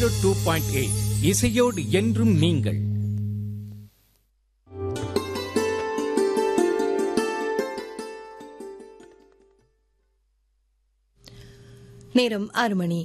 zero two point eight இசையோடு என்றும் நீங்கள் நேரம் ஆறு மணி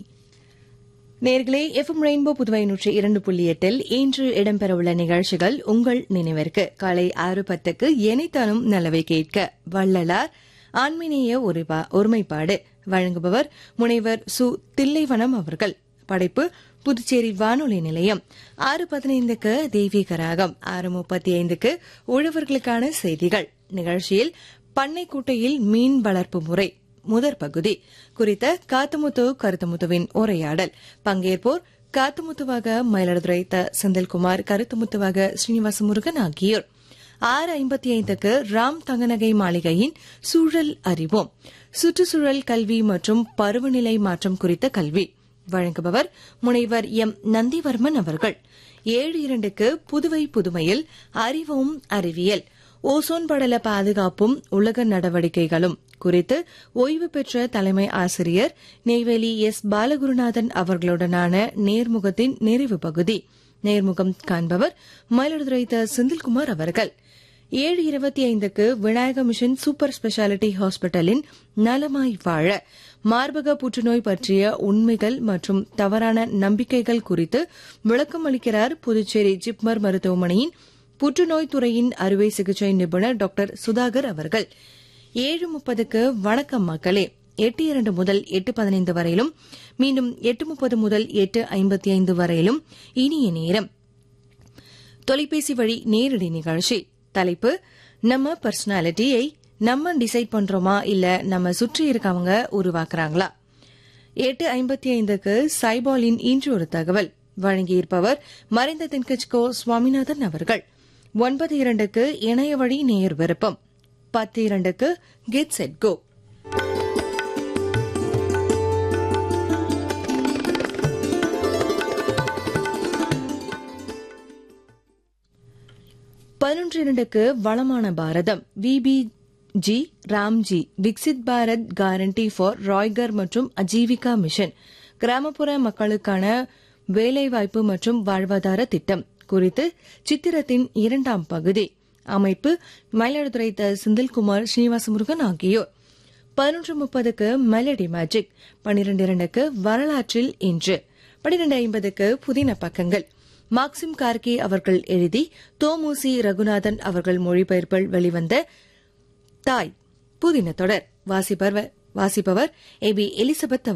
நேர்களே எஃப்எம் ரெயின்போ புதுவை நூற்றி இரண்டு புள்ளி எட்டில் இன்று இடம்பெறவுள்ள நிகழ்ச்சிகள் உங்கள் நினைவிற்கு காலை ஆறு பத்துக்கு எனைத்தானும் நலவை கேட்க வள்ளலார் ஆன்மீனிய ஒருபா- ஒருமைப்பாடு வழங்குபவர் முனைவர் சு தில்லைவனம் அவர்கள் படைப்பு புதுச்சேரி வானொலி நிலையம் ஆறு பதினைந்துக்கு தெய்வீக ராகம் ஆறு முப்பத்தி ஐந்துக்கு உழவர்களுக்கான செய்திகள் நிகழ்ச்சியில் பண்ணைக்குட்டையில் மீன் வளர்ப்பு முறை முதற் பகுதி குறித்த காத்துமுத்து கருத்துமுத்துவின் உரையாடல் பங்கேற்போர் காத்துமுத்துவாக மயிலாடுதுறை த செந்தில்குமார் கருத்துமுத்துவாக ஸ்ரீனிவாச முருகன் ஆகியோர் ஆறு ஐம்பத்தி ஐந்துக்கு ராம் தங்கநகை மாளிகையின் சூழல் அறிவோம் சுற்றுச்சூழல் கல்வி மற்றும் பருவநிலை மாற்றம் குறித்த கல்வி வழங்குபவர் முனைவர் எம் நந்திவர்மன் அவர்கள் ஏழு இரண்டுக்கு புதுவை புதுமையில் அறிவும் அறிவியல் ஓசோன் படல பாதுகாப்பும் உலக நடவடிக்கைகளும் குறித்து ஓய்வு பெற்ற தலைமை ஆசிரியர் நெய்வேலி எஸ் பாலகுருநாதன் அவர்களுடனான நேர்முகத்தின் நிறைவு பகுதி நேர்முகம் காண்பவர் மயிலாடுதுறை த செந்தில்குமார் அவர்கள் ஏழு இருபத்தி ஐந்துக்கு விநாயக மிஷன் சூப்பர் ஸ்பெஷாலிட்டி ஹாஸ்பிட்டலின் நலமாய் வாழ மார்பக புற்றுநோய் பற்றிய உண்மைகள் மற்றும் தவறான நம்பிக்கைகள் குறித்து விளக்கம் அளிக்கிறார் புதுச்சேரி ஜிப்மர் மருத்துவமனையின் புற்றுநோய் துறையின் அறுவை சிகிச்சை நிபுணர் டாக்டர் சுதாகர் அவர்கள் ஏழு முப்பதுக்கு வணக்கம் மக்களே எட்டு இரண்டு முதல் எட்டு பதினைந்து வரையிலும் மீண்டும் எட்டு முப்பது முதல் எட்டு ஐம்பத்தி ஐந்து வரையிலும் இனிய நேரம் தொலைபேசி வழி நேரடி நிகழ்ச்சி தலைப்பு நம்ம பர்சனாலிட்டியை நம்ம டிசைட் பண்றோமா இல்ல நம்ம சுற்றி இருக்கவங்க உருவாக்குறாங்களா எட்டு ஐம்பத்தி ஐந்துக்கு சைபாலின் இன்று ஒரு தகவல் வழங்கியிருப்பவர் மறைந்த தென்கட்சிகோ சுவாமிநாதன் அவர்கள் ஒன்பது இரண்டுக்கு இணைய வழி நேர் விருப்பம் பத்து இரண்டுக்கு கெட் செட் கோ பதினொன்று இரண்டுக்கு வளமான Bharatam VB G RAM G Viksit Bharat guarantee for Rozgar மற்றும் அஜீவிகா மிஷன் கிராமப்புற மக்களுக்கான வேலைவாய்ப்பு மற்றும் வாழ்வாதார திட்டம் குறித்து சித்திரத்தின் இரண்டாம் பகுதி அமைப்பு மயிலாடுதுறை த செந்தில்குமார் ஸ்ரீனிவாச முருகன் ஆகியோர் பதினொன்று முப்பதுக்கு மெலடி மேஜிக் பன்னிரண்டு இரண்டுக்கு வரலாற்றில் இன்று பன்னிரண்டு ஐம்பதுக்கு புதின பக்கங்கள் மார்க்சிம் கார்கி அவர்கள் எழுதி தோமுசி ரகுநாதன் அவர்கள் மொழிபெயர்ப்பில் வெளிவந்த தாய் புதின தொடர் வாசிப்பவர் வாசிப்பவர் ஏ பி எலிசபெத்